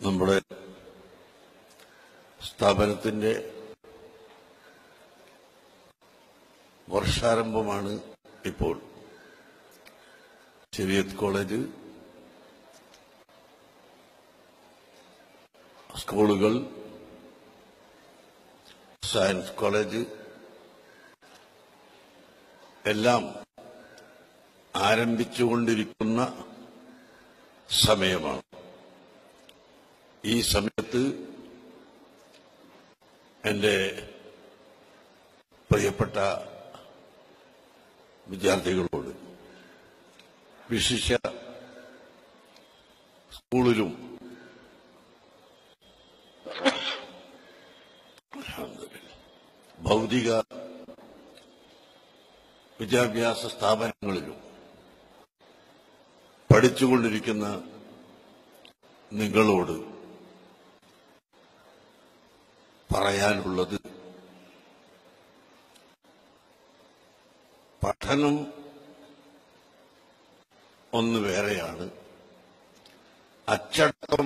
നമ്മുടെ സ്ഥാപനത്തിന്റെ വർഷാരംഭമാണ് ഇപ്പോൾ ശരിയത്ത് കോളേജ് സ്കൂളുകൾ സയൻസ് കോളേജ് എല്ലാം ആരംഭിച്ചുകൊണ്ടിരിക്കുന്ന സമയമാണ് ഈ സമയത്ത് എന്റെ പ്രിയപ്പെട്ട വിദ്യാർത്ഥികളോട് വിശിഷ്യ സ്കൂളിലും ഭൗതിക വിദ്യാഭ്യാസ സ്ഥാപനങ്ങളിലും പഠിച്ചുകൊണ്ടിരിക്കുന്ന നിങ്ങളോട് പറയാനുള്ളത് പഠനം ഒന്ന് വേറെയാണ് അച്ചടക്കം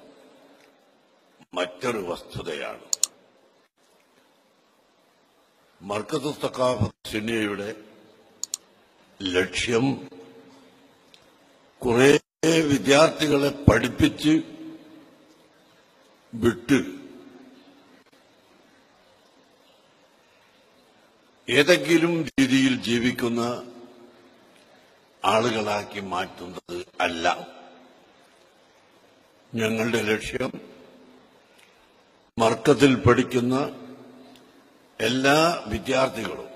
മറ്റൊരു വസ്തുതയാണ് മർക്കത്ത് തക്കാഫത്ത് സുന്നിയയുടെ ലക്ഷ്യം കുറെ വിദ്യാർത്ഥികളെ പഠിപ്പിച്ച് വിട്ട് ഏതെങ്കിലും രീതിയിൽ ജീവിക്കുന്ന ആളുകളാക്കി മാറ്റുന്നത് അല്ല ഞങ്ങളുടെ ലക്ഷ്യം മർക്കത്തിൽ പഠിക്കുന്ന എല്ലാ വിദ്യാർത്ഥികളും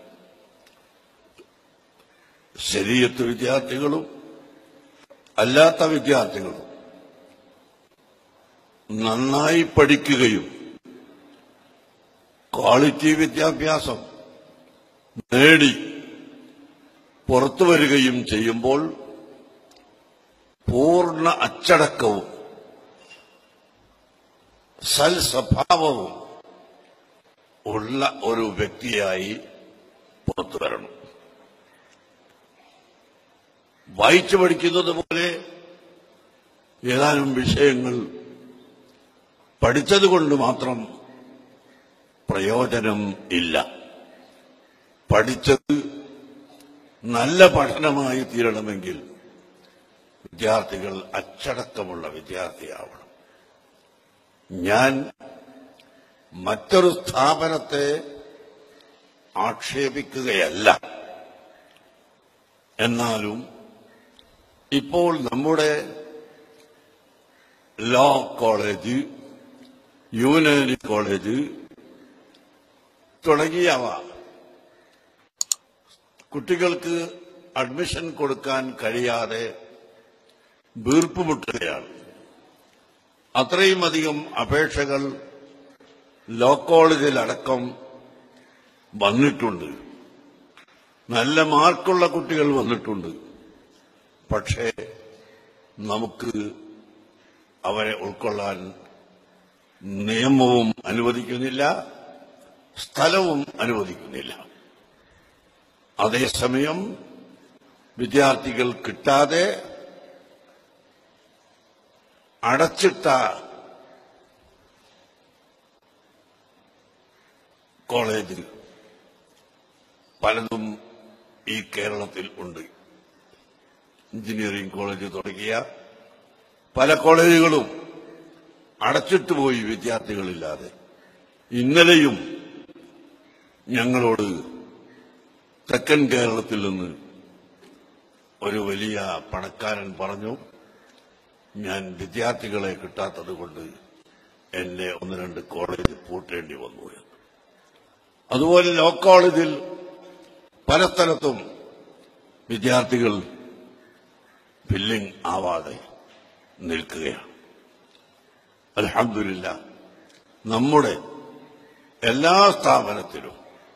ശരീരത്ത് വിദ്യാർത്ഥികളും അല്ലാത്ത വിദ്യാർത്ഥികളും നന്നായി പഠിക്കുകയും ക്വാളിറ്റി വിദ്യാഭ്യാസം നേടി പുറത്തു വരികയും ചെയ്യുമ്പോൾ പൂർണ്ണ അച്ചടക്കവും സൽസ്വഭാവവും ഉള്ള ഒരു വ്യക്തിയായി പുറത്തു വരണം വായിച്ചു പഠിക്കുന്നത് പോലെ ഏതാനും വിഷയങ്ങൾ പഠിച്ചതുകൊണ്ട് മാത്രം പ്രയോജനം ഇല്ല പഠിച്ചത് നല്ല പഠനമായി തീരണമെങ്കിൽ വിദ്യാർത്ഥികൾ അച്ചടക്കമുള്ള വിദ്യാർത്ഥിയാവണം ഞാൻ മറ്റൊരു സ്ഥാപനത്തെ ആക്ഷേപിക്കുകയല്ല എന്നാലും ഇപ്പോൾ നമ്മുടെ ലോ കോളേജ് യൂണിയൻ കോളേജ് തുടങ്ങിയവ കുട്ടികൾക്ക് അഡ്മിഷൻ കൊടുക്കാൻ കഴിയാതെ വീർപ്പുമുട്ടുകയാണ് അത്രയും അധികം അപേക്ഷകൾ ലോ കോളേജിലടക്കം വന്നിട്ടുണ്ട് നല്ല മാർക്കുള്ള കുട്ടികൾ വന്നിട്ടുണ്ട് പക്ഷേ നമുക്ക് അവരെ ഉൾക്കൊള്ളാൻ നിയമവും അനുവദിക്കുന്നില്ല സ്ഥലവും അനുവദിക്കുന്നില്ല അതേസമയം വിദ്യാർത്ഥികൾ കിട്ടാതെ അടച്ചിട്ട കോളേജിൽ പലതും ഈ കേരളത്തിൽ ഉണ്ട് എഞ്ചിനീയറിംഗ് കോളേജ് തുടങ്ങിയ പല കോളേജുകളും അടച്ചിട്ട് പോയി വിദ്യാർത്ഥികളില്ലാതെ ഇന്നലെയും ഞങ്ങളോട് തെക്കൻ കേരളത്തിൽ നിന്ന് ഒരു വലിയ പണക്കാരൻ പറഞ്ഞു ഞാൻ വിദ്യാർത്ഥികളെ കിട്ടാത്തത് കൊണ്ട് എന്നെ ഒന്ന് രണ്ട് കോളേജ് പൂട്ടേണ്ടി വന്നു എന്ന് അതുപോലെ ലോ കോളേജിൽ പല സ്ഥലത്തും വിദ്യാർത്ഥികൾ ബില്ലിംഗ് ആവാതെ നിൽക്കുകയാണ് അലഹമില്ല നമ്മുടെ എല്ലാ സ്ഥാപനത്തിലും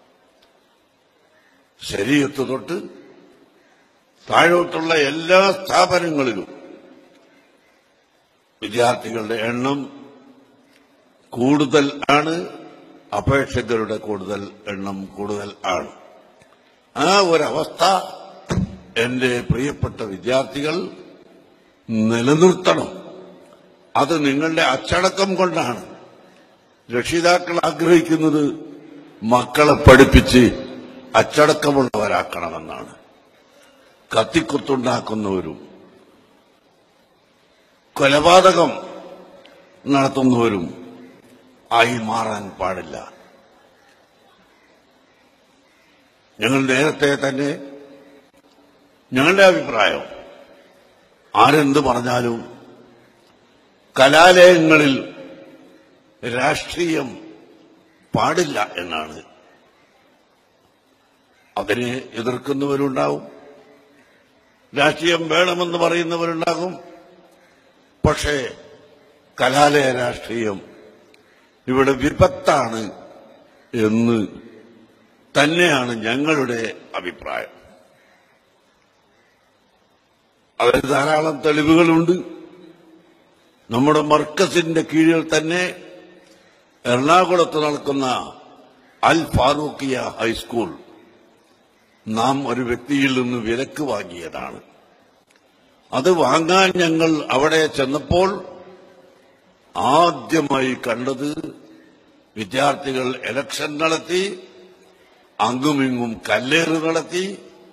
ശരീരത്ത് തൊട്ട് താഴോട്ടുള്ള എല്ലാ സ്ഥാപനങ്ങളിലും വിദ്യാർത്ഥികളുടെ എണ്ണം കൂടുതൽ ആണ് അപേക്ഷകരുടെ കൂടുതൽ എണ്ണം കൂടുതൽ ആണ് ആ ഒരവസ്ഥ എന്റെ പ്രിയപ്പെട്ട വിദ്യാർത്ഥികൾ നിലനിർത്തണം അത് നിങ്ങളുടെ അച്ചടക്കം കൊണ്ടാണ് രക്ഷിതാക്കൾ ആഗ്രഹിക്കുന്നത് മക്കളെ പഠിപ്പിച്ച് അച്ചടക്കമുള്ളവരാക്കണമെന്നാണ് കത്തിക്കുത്തുണ്ടാക്കുന്നവരും കൊലപാതകം നടത്തുന്നവരും ആയി മാറാൻ പാടില്ല ഞങ്ങൾ നേരത്തെ തന്നെ ഞങ്ങളുടെ അഭിപ്രായം ആരെന്ത് പറഞ്ഞാലും കലാലയങ്ങളിൽ രാഷ്ട്രീയം പാടില്ല എന്നാണ് അതിനെ എതിർക്കുന്നവരുണ്ടാവും രാഷ്ട്രീയം വേണമെന്ന് പറയുന്നവരുണ്ടാകും പക്ഷേ കലാലയ രാഷ്ട്രീയം ഇവിടെ വിപത്താണ് എന്ന് തന്നെയാണ് ഞങ്ങളുടെ അഭിപ്രായം അതിന് ധാരാളം തെളിവുകളുണ്ട് നമ്മുടെ മർക്കസിന്റെ കീഴിൽ തന്നെ എറണാകുളത്ത് നടക്കുന്ന അൽ ഫാറൂഖിയ ഹൈസ്കൂൾ നാം ഒരു വ്യക്തിയിൽ നിന്ന് വിലക്ക് വാങ്ങിയതാണ് അത് വാങ്ങാൻ ഞങ്ങൾ അവിടെ ചെന്നപ്പോൾ ആദ്യമായി കണ്ടത് വിദ്യാർത്ഥികൾ ഇലക്ഷൻ നടത്തി അങ്ങുമിങ്ങും കല്ലേറ് നടത്തി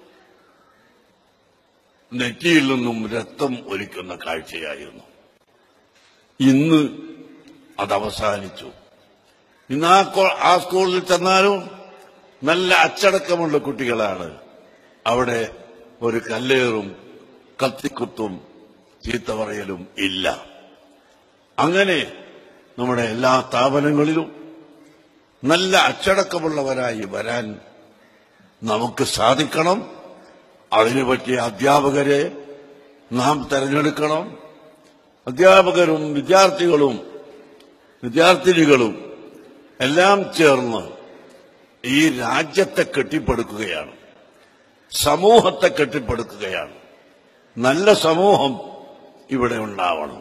നെറ്റിയിൽ നിന്നും രക്തം ഒലിക്കുന്ന കാഴ്ചയായിരുന്നു ഇന്ന് അത് അവസാനിച്ചു ഇന്ന് ആ കോ- ആ സ്കൂളിൽ ചെന്നാലും നല്ല അച്ചടക്കമുള്ള കുട്ടികളാണ് അവിടെ ഒരു കല്ലേറും കത്തിക്കുത്തും ചീത്ത പറയലും ഇല്ല അങ്ങനെ നമ്മുടെ എല്ലാ സ്ഥാപനങ്ങളിലും നല്ല അച്ചടക്കമുള്ളവരായി വരാൻ നമുക്ക് സാധിക്കണം അതിനു പറ്റിയ അധ്യാപകരെ നാം തെരഞ്ഞെടുക്കണം അധ്യാപകരും വിദ്യാർത്ഥികളും വിദ്യാർത്ഥിനികളും എല്ലാം ചേർന്ന് ഈ രാജ്യത്തെ കെട്ടിപ്പടുക്കുകയാണ് സമൂഹത്തെ കെട്ടിപ്പടുക്കുകയാണ് നല്ല സമൂഹം ഇവിടെ ഉണ്ടാവണം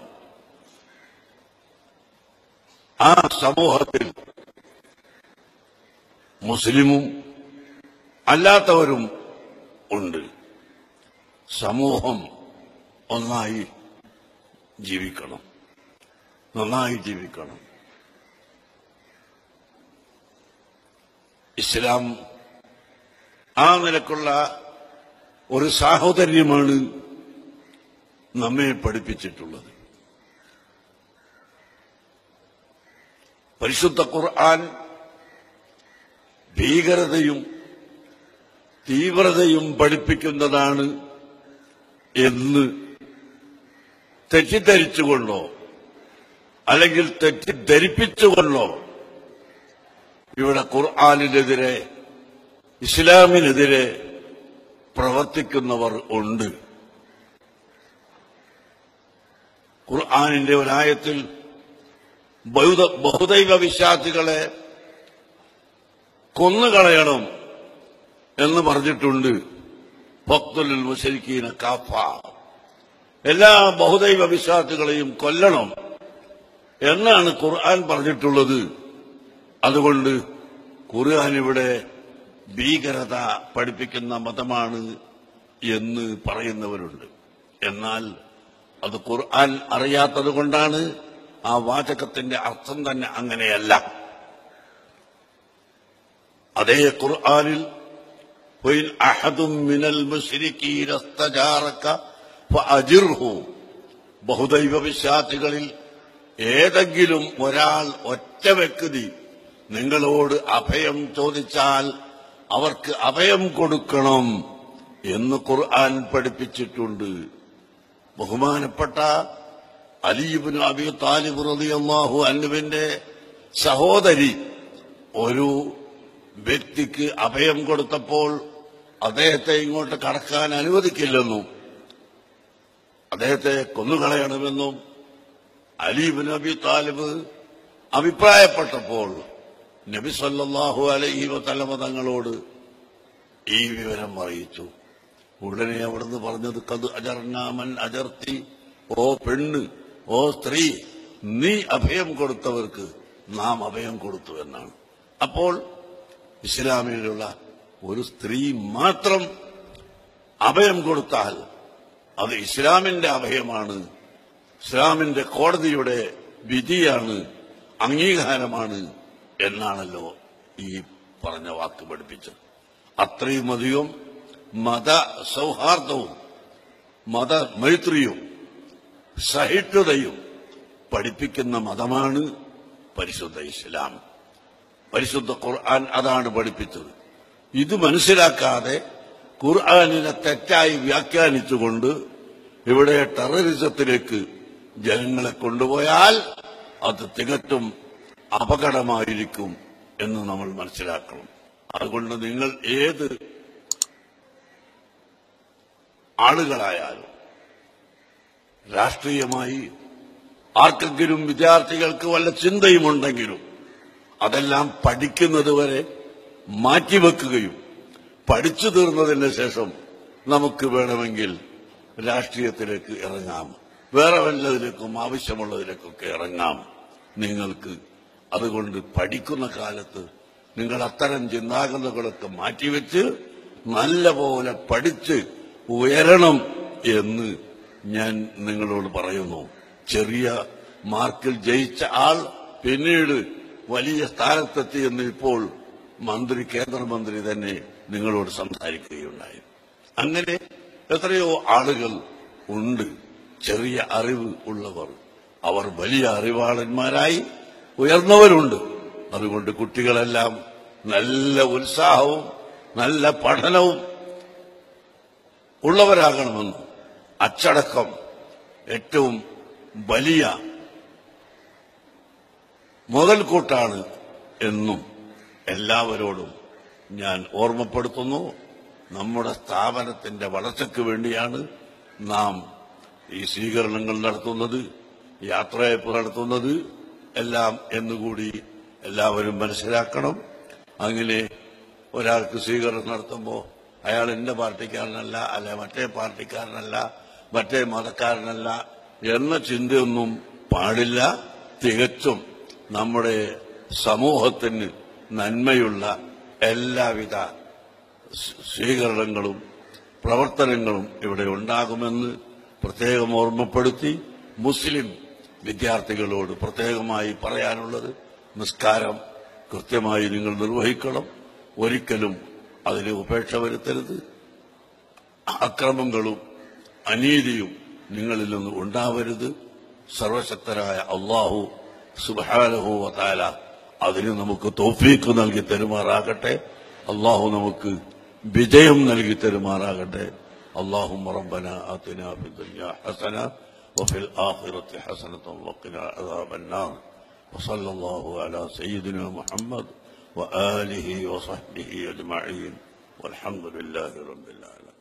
ആ സമൂഹത്തിൽ മുസ്ലിമും അല്ലാത്തവരും ഉണ്ട് സമൂഹം ഒന്നായി ജീവിക്കണം നന്നായി ജീവിക്കണം ഇസ്ലാം ആ നിലക്കുള്ള ഒരു സാഹോദര്യമാണ് നമ്മെ പഠിപ്പിച്ചിട്ടുള്ളത് പരിശുദ്ധ ഖുർആൻ ഭീകരതയും തീവ്രതയും പഠിപ്പിക്കുന്നതാണ് എന്ന് തെറ്റിദ്ധരിച്ചുകൊണ്ടോ അല്ലെങ്കിൽ തെറ്റിദ്ധരിപ്പിച്ചുകൊണ്ടോ ഇവിടെ ഖുർആാനിനെതിരെ ഇസ്ലാമിനെതിരെ പ്രവർത്തിക്കുന്നവർ ഉണ്ട് ഖുർആാനിന്റെ ഒരായത്തിൽ ബഹുദ- ബഹുദൈവ വിശ്വാസികളെ കൊന്നുകളയണം എന്ന് പറഞ്ഞിട്ടുണ്ട് ഭക്തുലിൽ മുശരിക്കീന കാഫ എല്ലാ ബഹുദൈവ വിശ്വാസികളെയും കൊല്ലണം എന്നാണ് ഖുർആൻ പറഞ്ഞിട്ടുള്ളത് അതുകൊണ്ട് ഖുർആൻ ഇവിടെ ഭീകരത പഠിപ്പിക്കുന്ന മതമാണ് എന്ന് പറയുന്നവരുണ്ട് എന്നാൽ അത് ഖുർആൻ അറിയാത്തത് കൊണ്ടാണ് ആ വാചകത്തിന്റെ അർത്ഥം തന്നെ അങ്ങനെയല്ല അതേ ഖുർആനിൽ وإن أحد من المشركين استجارك فأجره ബഹുദൈവ വിശ്വാസികളിൽ ഏതെങ്കിലും ഒരാൾ ഒറ്റ വ്യക്തി നിങ്ങളോട് അഭയം ചോദിച്ചാൽ അവർക്ക് അഭയം കൊടുക്കണം എന്ന് ഖുർആൻ പഠിപ്പിച്ചിട്ടുണ്ട് ബഹുമാനപ്പെട്ട അലീബിന് അബി താലിബ് റളിയല്ലാഹു അന്നുവിന്റെ സഹോദരി ഒരു വ്യക്തിക്ക് അഭയം കൊടുത്തപ്പോൾ അദ്ദേഹത്തെ ഇങ്ങോട്ട് കടക്കാൻ അനുവദിക്കില്ലെന്നും അദ്ദേഹത്തെ കൊന്നുകളയണമെന്നും അലീബ് നബി താലിബ് അഭിപ്രായപ്പെട്ടപ്പോൾ നബി സല്ലല്ലാഹു അലൈഹി വസല്ലമ തങ്ങളോട് ഈ വിവരം അറിയിച്ചു ഉടനെ അവിടുന്ന് പറഞ്ഞത് കത് അജർനാമൻ അജർത്തി ഓ പെണ്ണ് ഓ സ്ത്രീ നീ അഭയം കൊടുത്തവർക്ക് നാം അഭയം കൊടുത്തു എന്നാണ് അപ്പോൾ ഇസ്ലാമിലുള്ള ഒരു സ്ത്രീ മാത്രം അഭയം കൊടുത്താൽ അത് ഇസ്ലാമിന്റെ അഭയമാണ് ഇസ്ലാമിന്റെ കോടതിയുടെ വിധിയാണ് അംഗീകാരമാണ് എന്നാണല്ലോ ഈ പറഞ്ഞ വാക്ക് പഠിപ്പിച്ചത് അത്രയും അധികം മത സൗഹാർദ്ദവും മത മൈത്രിയും സഹിഷ്ണുതയും പഠിപ്പിക്കുന്ന മതമാണ് പരിശുദ്ധ ഇസ്ലാം പരിശുദ്ധ ഖുർആൻ അതാണ് പഠിപ്പിച്ചത് ഇത് മനസ്സിലാക്കാതെ ഖുർആാനിനെ തെറ്റായി വ്യാഖ്യാനിച്ചുകൊണ്ട് ഇവിടെ ടെററിസത്തിലേക്ക് ജനങ്ങളെ കൊണ്ടുപോയാൽ അത് തികച്ചും അപകടമായിരിക്കും എന്ന് നമ്മൾ മനസ്സിലാക്കണം അതുകൊണ്ട് നിങ്ങൾ ഏത് ആളുകളായാലും രാഷ്ട്രീയമായി ആർക്കെങ്കിലും വിദ്യാർത്ഥികൾക്ക് വല്ല ചിന്തയുമുണ്ടെങ്കിലും അതെല്ലാം പഠിക്കുന്നത് വരെ മാറ്റിവെക്കുകയും പഠിച്ചു തീർന്നതിന് ശേഷം നമുക്ക് വേണമെങ്കിൽ രാഷ്ട്രീയത്തിലേക്ക് ഇറങ്ങാം വേറെ വല്ലതിലേക്കും ആവശ്യമുള്ളതിലേക്കൊക്കെ ഇറങ്ങാം നിങ്ങൾക്ക് അതുകൊണ്ട് പഠിക്കുന്ന കാലത്ത് നിങ്ങൾ അത്തരം ചിന്താഗതികളൊക്കെ മാറ്റിവെച്ച് നല്ല പോലെ പഠിച്ച് ഉയരണം എന്ന് ഞാൻ നിങ്ങളോട് പറയുന്നു ചെറിയ മാർക്കിൽ ജയിച്ച ആൾ പിന്നീട് വലിയ സ്ഥാനത്തെത്തി എന്ന് ഇപ്പോൾ മന്ത്രി കേന്ദ്രമന്ത്രി തന്നെ നിങ്ങളോട് സംസാരിക്കുകയുണ്ടായി അങ്ങനെ എത്രയോ ആളുകൾ ഉണ്ട് ചെറിയ അറിവ് ഉള്ളവർ അവർ വലിയ അറിവാളന്മാരായി ഉയർന്നവരുണ്ട് അതുകൊണ്ട് കുട്ടികളെല്ലാം നല്ല ഉത്സാഹവും നല്ല പഠനവും ഉള്ളവരാകണമെന്ന് അച്ചടക്കം ഏറ്റവും വലിയ മുതൽക്കൂട്ടാണ് എന്നും എല്ലാവരോടും ഞാൻ ഓർമ്മപ്പെടുത്തുന്നു നമ്മുടെ സ്ഥാപനത്തിന്റെ വളർച്ചയ്ക്ക് വേണ്ടിയാണ് നാം ഈ സ്വീകരണങ്ങൾ നടത്തുന്നത് യാത്രയപ്പ് നടത്തുന്നത് എല്ലാം എന്നുകൂടി എല്ലാവരും മനസ്സിലാക്കണം അങ്ങനെ ഒരാൾക്ക് സ്വീകരണം നടത്തുമ്പോൾ അയാൾ എന്റെ പാർട്ടിക്കാരനല്ല അല്ലെ മറ്റേ പാർട്ടിക്കാരനല്ല മറ്റേ മതക്കാരനല്ല എന്ന ചിന്തയൊന്നും പാടില്ല തികച്ചും നമ്മുടെ സമൂഹത്തിന് നന്മയുള്ള എല്ലാവിധ സ് സ്വീകരണങ്ങളും പ്രവർത്തനങ്ങളും ഇവിടെ ഉണ്ടാകുമെന്ന് പ്രത്യേകം ഓർമ്മപ്പെടുത്തി മുസ്ലിം വിദ്യാർത്ഥികളോട് പ്രത്യേകമായി പറയാനുള്ളത് നിസ്കാരം കൃത്യമായി നിങ്ങൾ നിർവഹിക്കണം ഒരിക്കലും അതിന് ഉപേക്ഷ വരുത്തരുത് അക്രമങ്ങളും അനീതിയും നിങ്ങളിൽ നിന്ന് ഉണ്ടാവരുത് സർവശക്തരായ അള്ളാഹു സുബാനഹു വതാല അതിന് നമുക്ക് തോഫീക്ക് നൽകി തരുമാറാകട്ടെ അള്ളാഹു നമുക്ക് വിജയം നൽകി തരുമാറാകട്ടെ اللهم ربنا آتنا في الدنيا حسنة وفي الآخرة حسنة وقنا عذاب النار وصلى الله على سيدنا محمد وآله وصحبه أجمعين والحمد لله رب العالمين